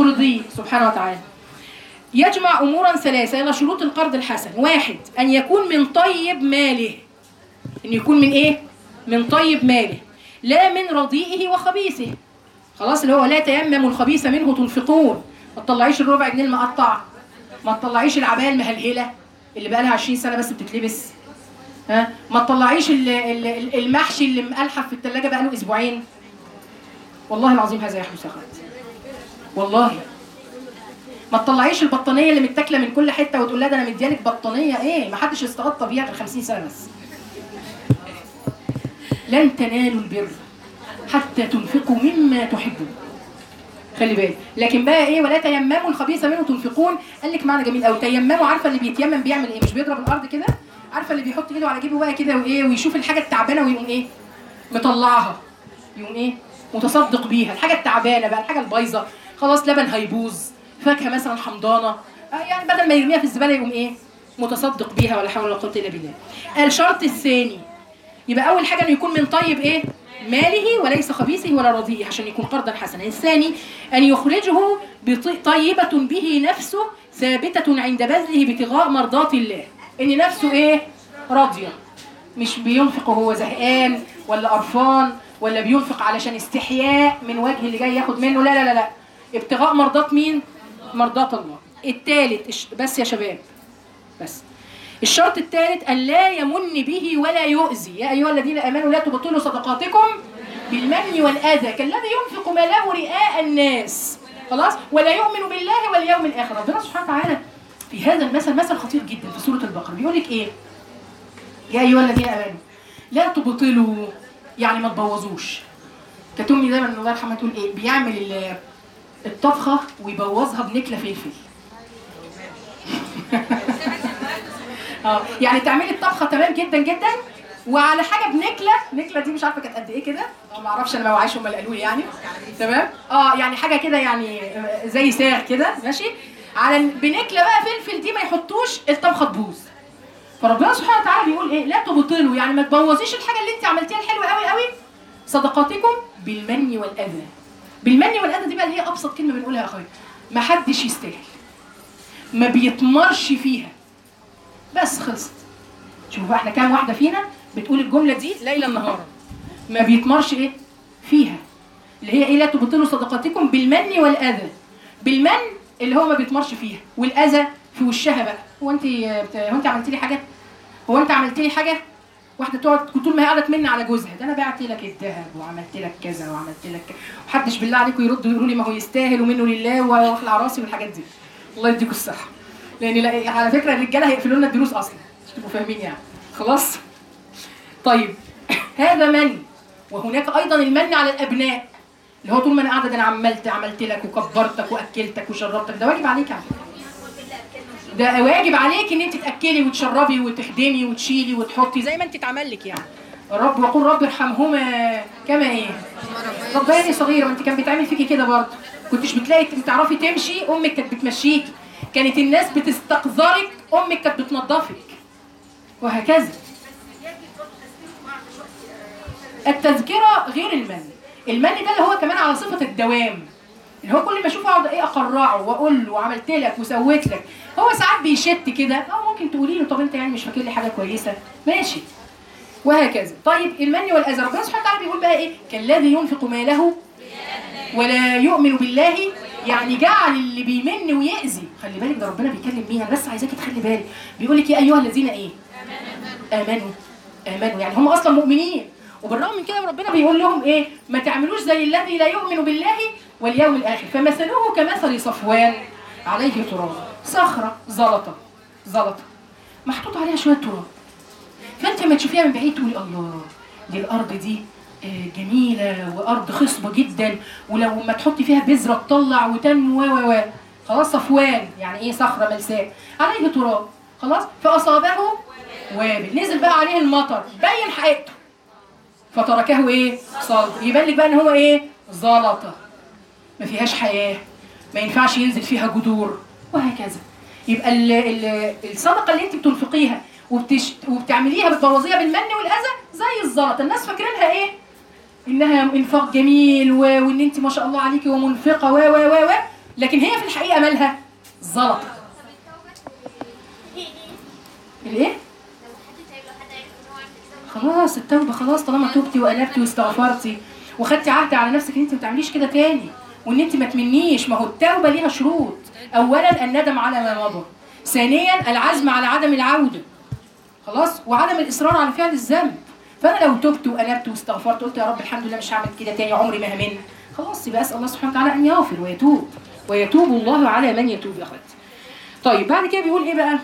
يرضيه سبحانه وتعالى يجمع امورا ثلاثه يلا شروط القرض الحسن واحد ان يكون من طيب ماله ان يكون من ايه من طيب ماله لا من رديئه وخبيثه خلاص اللي هو لا تيمموا الخبيث منه تنفقون ما تطلعيش الربع جنيه المقطع ما تطلعيش العبايه المهلهله اللي بقى لها 20 سنه بس بتتلبس ها ما تطلعيش ال- ال- ال- المحشي اللي مقلحف في الثلاجه بقى له اسبوعين والله العظيم هذا يحدث يا اخواتي والله ما تطلعيش البطانيه اللي متاكله من كل حته وتقول لها ده انا مديالك بطانيه ايه ما حدش استغطى بيها غير 50 سنه بس لن تنالوا البر حتى تنفقوا مما تحبون خلي بالك لكن بقى ايه ولا تيمموا الخبيث منه تنفقون قال لك معنى جميل قوي تيمموا عارفه اللي بيتيمم بيعمل ايه مش بيضرب الارض كده عارفه اللي بيحط ايده على جيبه بقى كده وايه ويشوف الحاجه التعبانه ويقوم ايه مطلعها يقوم ايه متصدق بيها الحاجه التعبانه بقى الحاجه البايظه خلاص لبن هيبوظ فاكهه مثلا حمضانه آه يعني بدل ما يرميها في الزباله يقوم ايه متصدق بيها ولا حول ولا قوه الا بالله الشرط الثاني يبقى اول حاجه انه يكون من طيب ايه ماله وليس خبيثه ولا رضيئه عشان يكون قرضا حسنا الثاني ان يخرجه بط- طيبه به نفسه ثابته عند بذله ابتغاء مرضات الله ان نفسه ايه راضيه مش بينفق وهو زهقان ولا قرفان ولا بينفق علشان استحياء من وجه اللي جاي ياخد منه لا لا لا لا ابتغاء مرضات مين مرضات الله الثالث الش- بس يا شباب بس الشرط الثالث أن لا يمن به ولا يؤذي يا أيها الذين آمنوا لا تبطلوا صدقاتكم بالمن والأذى كالذي ينفق ماله رئاء الناس خلاص ولا يؤمن بالله واليوم الآخر ربنا سبحانه وتعالى في هذا المثل مثل خطير جدا في سورة البقرة بيقول لك إيه يا أيها الذين آمنوا لا تبطلوا يعني ما تبوظوش كانت أمي دايما الله يرحمها تقول إيه بيعمل ال- الطبخة ويبوظها بنكلة فلفل اه يعني تعملي الطبخه تمام جدا جدا وعلى حاجه بنكله نكله دي مش عارفه كانت قد ايه كده ما اعرفش انا ما وعيش هم اللي قالوا لي يعني تمام اه يعني حاجه كده يعني آه، زي ساغ كده ماشي على بنكله بقى فلفل دي ما يحطوش الطبخه تبوظ فربنا سبحانه وتعالى بيقول ايه لا تبطلوا يعني ما تبوظيش الحاجه اللي انت عملتيها الحلوه قوي قوي صدقاتكم بالمن والاذى بالمن والاذى دي بقى اللي هي ابسط كلمه بنقولها يا اخويا ما حدش يستاهل ما بيتمرش فيها بس خلصت شوفوا بقى احنا كام واحده فينا بتقول الجمله دي ليلا نهارا ما بيتمرش ايه فيها اللي هي ايه لا تبطلوا صدقاتكم بالمن والاذى بالمن اللي هو ما بيتمرش فيها والاذى في وشها بقى هو انت بت- هو انت عملتي لي حاجه هو انت عملت لي حاجه واحده تقعد طول ما هي قاعده تمن على جوزها ده انا بعت لك الذهب وعملت لك كذا وعملت لك كذا محدش بالله عليكم يرد ويقولوا لي ما هو يستاهل ومنه لله واخلع راسي والحاجات دي الله يديكم الصحه لان لا على فكره الرجاله هيقفلوا لنا الدروس اصلا مش تبقوا فاهمين يعني خلاص طيب هذا من وهناك ايضا المن على الابناء اللي هو طول ما انا قاعده ده انا عملت عملت لك وكبرتك واكلتك وشربتك ده واجب عليك على فكره ده واجب عليك ان انت تاكلي وتشربي وتخدمي وتشيلي وتحطي زي ما انت اتعمل لك يعني رب وقول رب ارحمهما كما ايه رباني صغيره ما انت كان بيتعمل فيكي كده برضه كنتش بتلاقي بتعرفي تمشي امك كانت بتمشيكي كانت الناس بتستقذرك امك كانت بتنظفك وهكذا التذكره غير المن المن ده اللي هو كمان على صفه الدوام اللي هو كل ما اشوفه اقعد ايه اقرعه واقول له وعملت لك وسويت لك هو ساعات بيشت كده اه ممكن تقولي له طب انت يعني مش فاكر لي حاجه كويسه ماشي وهكذا طيب المن والاذى ربنا سبحانه وتعالى بيقول بقى ايه كالذي ينفق ماله ولا يؤمن بالله يعني جعل اللي بيمن ويأذي خلي بالك ده ربنا بيكلم مين انا بس عايزاكي تخلي بالك بيقول لك يا ايها الذين ايه امنوا امنوا يعني هم اصلا مؤمنين وبالرغم من كده ربنا بيقول لهم ايه ما تعملوش زي الذي لا يؤمن بالله واليوم الاخر فمثله كمثل صفوان عليه تراب صخره زلطه زلطه محطوط عليها شويه تراب فانت لما تشوفيها من بعيد تقولي الله دي الارض دي آه، جميله وارض خصبه جدا ولو ما تحطي فيها بذره تطلع وتنمو و و و خلاص صفوان يعني ايه صخره ملساء عليه تراب خلاص فاصابه وابل نزل بقى عليه المطر بين حقيقته فتركه ايه صلب يبان لك بقى ان هو ايه زلطه ما فيهاش حياه ما ينفعش ينزل فيها جذور وهكذا يبقى ال ال الصدقه اللي انت بتنفقيها وبتش وبتعمليها بتبوظيها بالمن والاذى زي الزلطه الناس فاكرينها ايه انها انفاق جميل و... وان انت ما شاء الله عليكي ومنفقه و و و و لكن هي في الحقيقه مالها زلطه الايه خلاص التوبه خلاص طالما توبتي وقلبتي واستغفرتي وخدتي عهد على نفسك ان انت ما تعمليش كده تاني وان انت ما تمنيش ما هو التوبه ليها شروط اولا الندم على ما مضى ثانيا العزم على عدم العوده خلاص وعدم الاصرار على فعل الذنب فانا لو تبت وقلبت واستغفرت قلت يا رب الحمد لله مش هعمل كده تاني عمري ما همن خلاص يبقى اسال الله سبحانه وتعالى ان يغفر ويتوب ويتوب الله على من يتوب يا اخواتي طيب بعد كده بيقول ايه بقى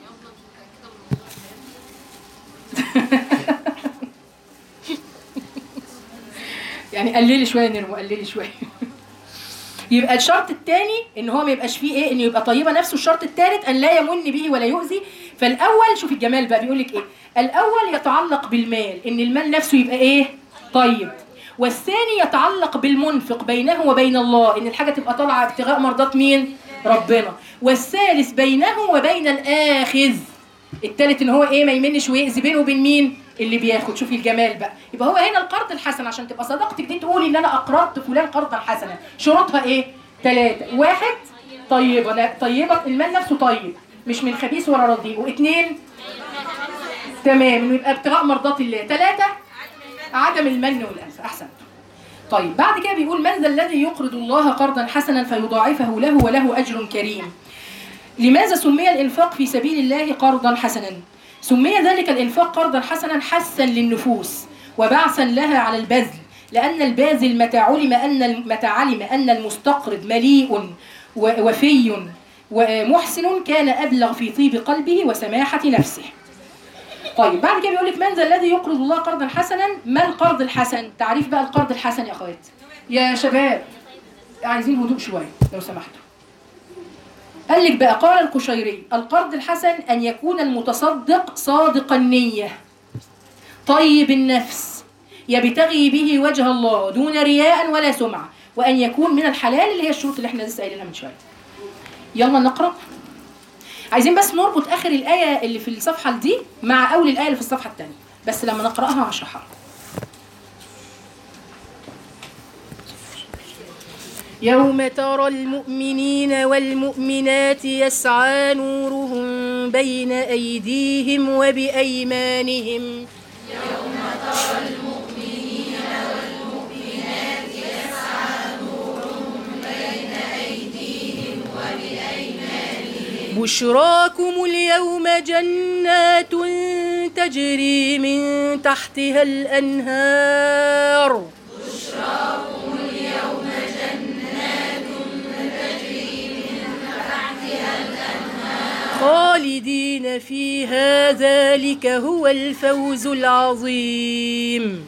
يعني قللي شويه نرمو قللي شويه يبقى الشرط الثاني ان هو ما يبقاش فيه ايه انه يبقى طيبه نفسه الشرط الثالث ان لا يمن به ولا يؤذي فالاول شوف الجمال بقى بيقول لك ايه الاول يتعلق بالمال ان المال نفسه يبقى ايه طيب والثاني يتعلق بالمنفق بينه وبين الله ان الحاجه تبقى طالعه ابتغاء مرضات مين ربنا والثالث بينه وبين الاخذ الثالث ان هو ايه ما يمنش ويأذي بينه وبين مين اللي بياخد شوفي الجمال بقى يبقى هو هنا القرض الحسن عشان تبقى صداقتك دي تقولي ان انا اقرضت فلان قرضا حسنا شروطها ايه ثلاثة واحد طيبة لا طيبة المال نفسه طيب مش من خبيث ولا رديء واثنين تمام انه يبقى ابتغاء مرضات الله ثلاثة عدم المن والأنف أحسنت طيب بعد كده بيقول من ذا الذي يقرض الله قرضا حسنا فيضاعفه له وله أجر كريم لماذا سمي الإنفاق في سبيل الله قرضا حسنا سمي ذلك الإنفاق قرضا حسنا حثا للنفوس وبعثا لها على البذل لأن الباذل متى علم أن متى علم أن المستقرض مليء و- وفي ومحسن كان أبلغ في طيب قلبه وسماحة نفسه طيب بعد كده بيقول لك من ذا الذي يقرض الله قرضا حسنا ما القرض الحسن تعريف بقى القرض الحسن يا اخوات يا شباب عايزين هدوء شويه لو سمحتوا قال لك بقى قال القشيري القرض الحسن ان يكون المتصدق صادق النيه طيب النفس يبتغي به وجه الله دون رياء ولا سمعه وان يكون من الحلال اللي هي الشروط اللي احنا لسه قايلينها من شويه يلا نقرا عايزين بس نربط اخر الايه اللي في الصفحه دي مع اول الايه اللي في الصفحه الثانيه بس لما نقراها هشرحها يوم ترى المؤمنين والمؤمنات يسعى نورهم بين ايديهم وبايمانهم بشراكم اليوم جنات تجري من تحتها الأنهار خالدين فيها ذلك هو الفوز العظيم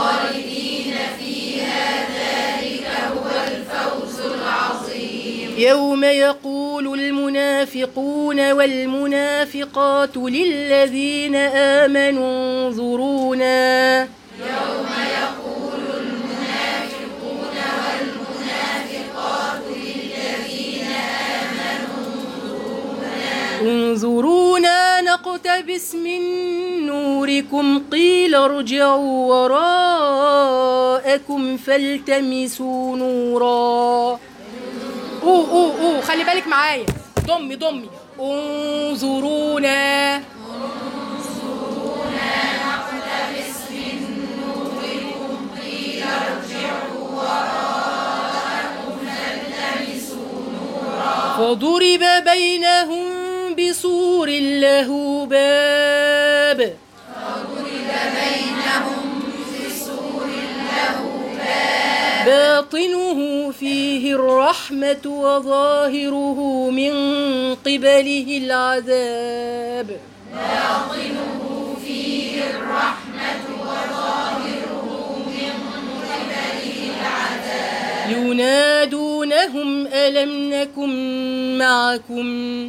يوم يقول المنافقون والمنافقات للذين آمنوا انظرونا انظرونا نقتبس من نوركم قيل ارجعوا وراءكم فالتمسوا نورا اوه اوه اوه خلي بالك معايا ضمي ضمي انظرونا فضرب بينهم بسور له باب باطنه فيه الرحمة وظاهره من قبله العذاب ينادونهم ألم نكن معكم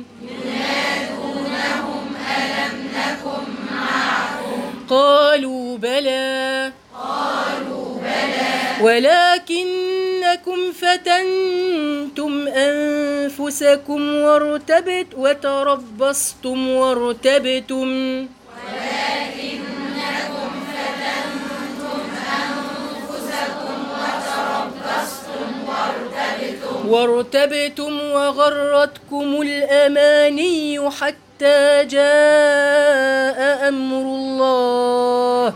قالوا بلى ولكنكم فتنتم أنفسكم وارتبت وتربصتم وارتبتم وارتبتم وغرتكم الأماني حتى جاء أمر الله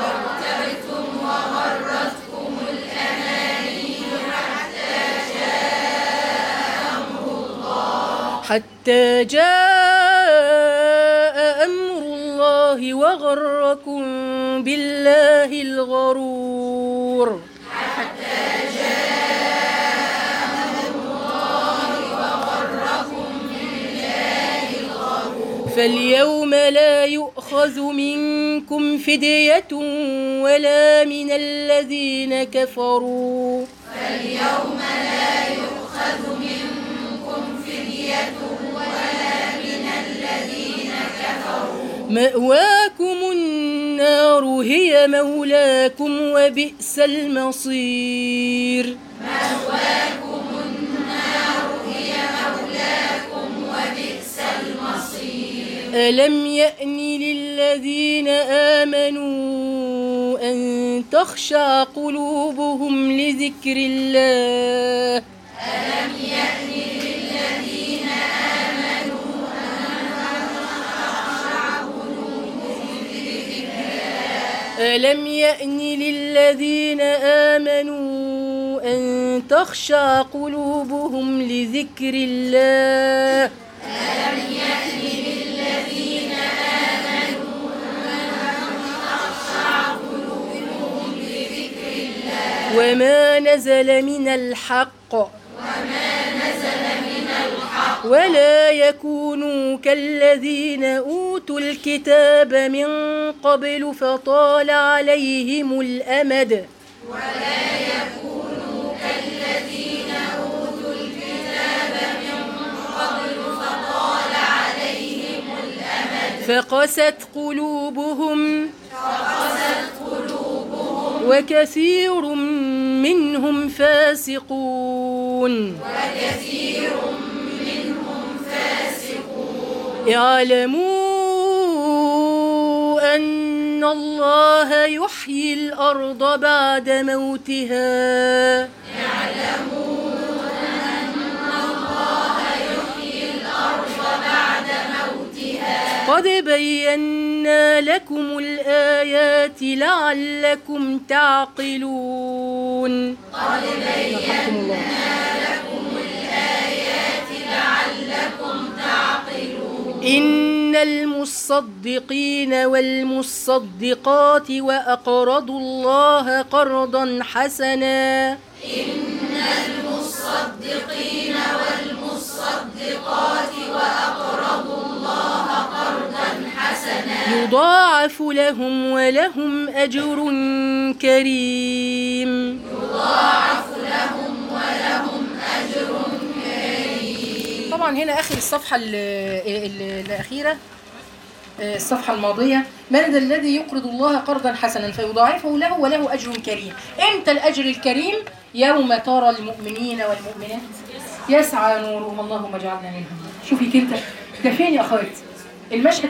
حتى جاء أمر الله وغركم بالله الغرور فاليوم لا يؤخذ منكم فدية ولا من الذين كفروا مأواكم النار هي مولاكم وبئس المصير ألم يأن للذين آمنوا أن تخشع قلوبهم لذكر الله ألم يأن للذين آمنوا أن تخشع قلوبهم لذكر الله وما نزل من الحق ولا يكونوا كالذين أوتوا الكتاب من قبل فطال عليهم الأمد فقست قلوبهم وكثير منهم فاسقون وكثير منهم فاسقون اعلموا أن الله يحيي الأرض بعد موتها قد بينا لكم الآيات لعلكم تعقلون قد بينا لكم الآيات لعلكم تعقلون إن المصدقين والمصدقات وأقرضوا الله قرضا حسنا يضاعف لهم ولهم أجر كريم يضاعف لهم ولهم أجر كريم طبعا هنا آخر الصفحة ال- ال- الأخيرة آه، الصفحة الماضية من ذا الذي يقرض الله قرضا حسنا فيضاعفه له وله أجر كريم إمتى الأجر الكريم يوم ترى المؤمنين والمؤمنات يسعى نورهم اللهم اجعلنا منهم شوفي كده ده فين يا أخواتي المشهد